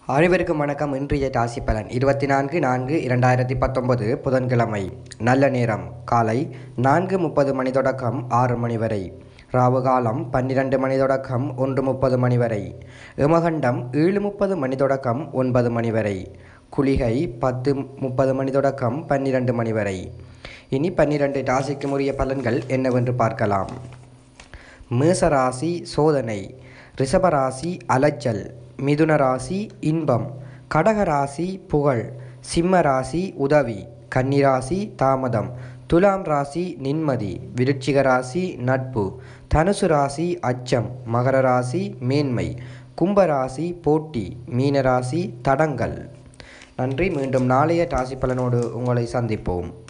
அனைவருக்கும் வணக்கம் இன்றைய ராசி பலன் இருபத்தி நான்கு நான்கு இரண்டாயிரத்தி பத்தொன்பது புதன்கிழமை நல்ல நேரம் காலை நான்கு முப்பது மணி தொடக்கம் ஆறு மணி வரை ராவு காலம் பன்னிரண்டு மணி தொடக்கம் ஒன்று முப்பது மணி வரை எமகண்டம் ஏழு முப்பது மணி தொடக்கம் ஒன்பது மணி வரை குளிகை பத்து முப்பது மணி தொடக்கம் பன்னிரண்டு மணி வரை இனி பன்னிரண்டு ராசிக்கு உரிய பலன்கள் என்னவென்று பார்க்கலாம் மேசராசி சோதனை ரிஷபராசி அலைச்சல் மிதுன ராசி இன்பம் கடகராசி புகழ் சிம்ம ராசி உதவி கன்னிராசி தாமதம் துலாம் ராசி நிம்மதி விருட்சிக ராசி நட்பு தனுசு ராசி அச்சம் மகர ராசி மேன்மை கும்பராசி போட்டி மீனராசி தடங்கல் நன்றி மீண்டும் நாளைய ராசி பலனோடு உங்களை சந்திப்போம்